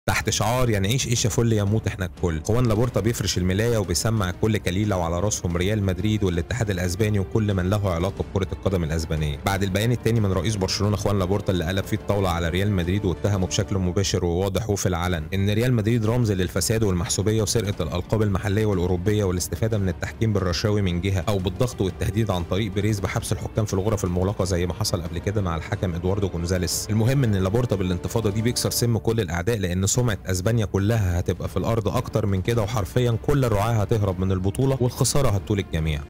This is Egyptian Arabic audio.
تحت شعار يعني عيش عيشه فل يموت احنا الكل خوان لابورتا بيفرش الملايه وبيسمع الكل كليله وعلى راسهم ريال مدريد والاتحاد الاسباني وكل من له علاقه بكره القدم الاسبانيه بعد البيان الثاني من رئيس برشلونه خوان لابورتا اللي قلب فيه الطاوله على ريال مدريد واتهمه بشكل مباشر وواضح وفي العلن ان ريال مدريد رمز للفساد والمحسوبيه وسرقه الالقاب المحليه والاوروبيه والاستفاده من التحكيم بالرشاوي من جهه او بالضغط والتهديد عن طريق بيريز بحبس الحكام في الغرف المغلقه زي ما حصل قبل كده مع الحكم ادواردو جونزاليس المهم ان لابورتا بالانتفاضه دي بيكسر سم كل الاعداء لان سمعه اسبانيا كلها هتبقى في الارض اكتر من كده وحرفيا كل الرعاة هتهرب من البطوله والخساره هتطول الجميع